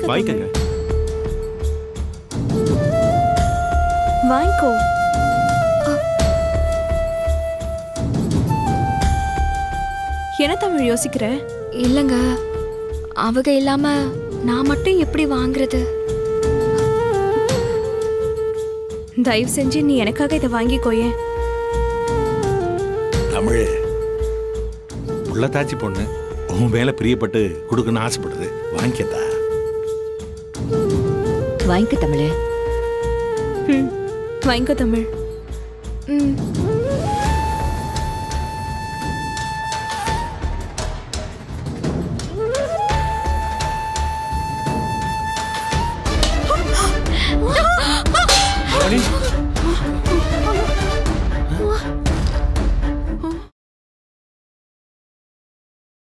வாங்கிக்கங்க வாங்கிக்கோ என்ன தமிழ் யோசிக்கிற இல்லைங்க அவங்க இல்லாம நான் மட்டும் எப்படி வாங்குறது தயவு செஞ்சு நீ எனக்காக இதை வாங்கிக்கோயேன் தமிழ் உள்ளத்தாச்சி பொண்ணு உன் மேல பிரியப்பட்டு கொடுக்கணும்னு ஆசைப்படுது வாங்கிக்கத்தா வாங்கிக்க தமிழே ம் வாங்கிக்கோ தமிழ் ம்